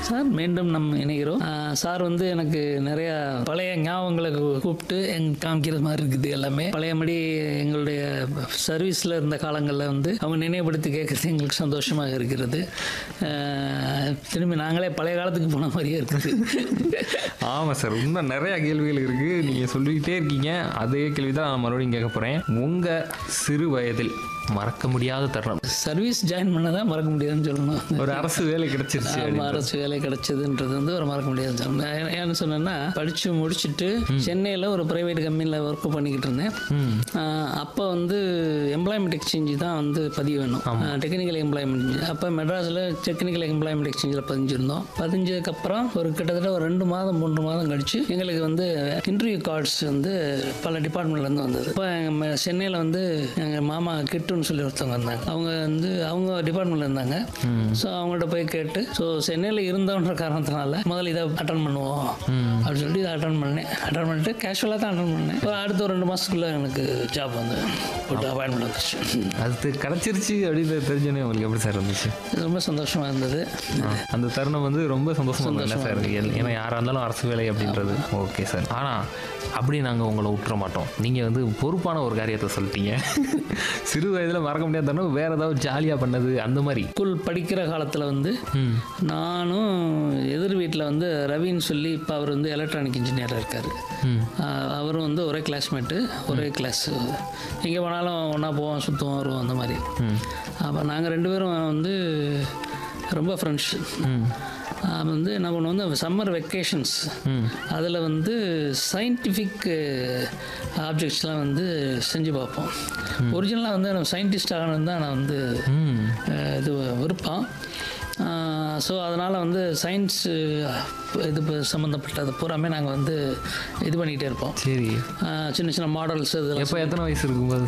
Sir மீண்டும் நம்ம இணைகிறோம் ஆஹ் sir வந்து எனக்கு நிறைய பழைய ஞாபகங்களை கூ- கூப்பிட்டு எங்க காமிக்கிற மாதிரி இருக்குது எல்லாமே பழையபடி எங்களுடைய சர்வீஸில் இருந்த காலங்களில் வந்து அவங்க நினைவுபடுத்தி கேட்கறது எங்களுக்கு சந்தோஷமாக இருக்கிறது ஆஹ் திரும்பி நாங்களே பழைய காலத்துக்கு போன மாதிரியே இருக்குது ஆமாம் சார் இன்னும் நிறைய கேள்விகள் இருக்குது நீங்கள் சொல்லிக்கிட்டே இருக்கீங்க அதே கேள்வி தான் நான் மறுபடியும் கேட்க போகிறேன் உங்கள் சிறு வயதில் மறக்க முடியாத தருணம் சர்வீஸ் ஜாயின் பண்ணதான் மறக்க முடியாதுன்னு சொல்லணும் ஒரு அரசு வேலை கிடைச்சிருச்சு ஆமா, அப்படின்னு. அரசு வேலை கிடைச்சதுன்றது வந்து ஒரு மறக்க முடியாது சார். நான் ஏன்னு சொன்னேன்னா படித்து முடிச்சுட்டு சென்னையில் ஒரு ப்ரைவேட் கம்பெனியில் ஒர்க் பண்ணிக்கிட்டு இருந்தேன் அப்போ வந்து எம்ப்ளாய்மெண்ட் எக்ஸ்சேஞ்சு தான் வந்து பதிவு வேணும் டெக்னிக்கல் எம்ப்ளாய்மெண்ட் அப்போ மெட்ராஸில் டெக்னிக்கல் எம்ப்ளாய்மெண்ட் எக்ஸ்சேஞ்சில் பதிஞ்சிருந்தோம் பதிஞ்சதுக்கப்புறம் ஒரு கிட்டத்தட்ட ஒரு ரெண்டு மாதம் மூன்று மாதம் கழிச்சு எங்களுக்கு வந்து இன்டர்வியூ கார்ட்ஸ் வந்து பல டிபார்ட்மெண்ட்லேருந்து வந்தது இப்போ எங்கள் சென்னையில் வந்து எங்கள் மாமா கிட்டுன்னு சொல்லி ஒருத்தவங்க இருந்தாங்க அவங்க வந்து அவங்க டிபார்ட்மெண்ட்டில் இருந்தாங்க ஸோ அவங்கள்ட்ட போய் கேட்டு ஸோ சென்னையில் இருந்தோன்ற காரணத்தினால முதல்ல இதை அட்டன் பண்ணுவோம் அப்படின்னு சொல்லிட்டு இதை அட்டன் பண்ணேன் அட்டன் பண்ணிட்டு கேஷுவலாக தான் அட்டன் பண்ணேன் ஒரு அடுத்த ஒரு ரெண்டு மாதத்துக்குள்ளே எனக்கு ஜாப் வந்து போட்டு அப்பாயின்மெண்ட் வந்துச்சு அது கிடைச்சிருச்சு அப்படின்னு தெரிஞ்சோன்னே உங்களுக்கு எப்படி சார் இருந்துச்சு இது ரொம்ப சந்தோஷமாக இருந்தது ஆ, அந்த தருணம் வந்து ரொம்ப சந்தோஷமா இருந்தது சார் ஏ- ஏன்னா யாராக இருந்தாலும் அரசு வேலை அப்படின்றது ஓகே சார் ஆனால் அப்படி நாங்கள் உங்களை விட்டுற மாட்டோம் நீங்கள் வந்து பொறுப்பான ஒரு காரியத்தை சொல்லிட்டீங்க சிறு வயதில் மறக்க முடியாத தருணம் வேறு ஏதாவது ஜாலியாக பண்ணது அந்த மாதிரி ஸ்கூல் படிக்கிற காலத்தில் வந்து ம் நானும் எதிர் வீட்டில் வந்து ரவின்னு சொல்லி இப்போ அவர் வந்து எலக்ட்ரானிக் இன்ஜினியராக இருக்கார் ம் அவரும் வந்து ஒரே கிளாஸ்மேட்டு ஒரே கிளாஸ் எங்கே போனாலும் ஒன்றா போவோம் சுற்றுவோம் வருவோம் அந்த மாதிரி ம் அப்போ நாங்கள் ரெண்டு பேரும் வந்து ரொம்ப ஃப்ரெண்ட்ஸ் ம் வந்து என்ன பண்ணுவோம் வந்து சம்மர் வெக்கேஷன்ஸ் ம் அதில் வந்து சயின்டிஃபிக் ஆப்ஜெக்ட்ஸ்லாம் வந்து செஞ்சு பார்ப்போம் ஒரிஜினலாக வந்து நம்ம சயின்டிஸ்ட் ஆகணும் தான் நான் வந்து ம் அஹ், இது விருப்பம் ஸோ அதனால் வந்து சயின்ஸ் இது சம்மந்தப்பட்டது பூராமே நாங்கள் வந்து இது பண்ணிகிட்டே இருப்போம் சரி அஹ், சின்ன சின்ன மாடல்ஸ் இதெல்லாம் எப்போ எத்தனை வயசு இருக்கும்போது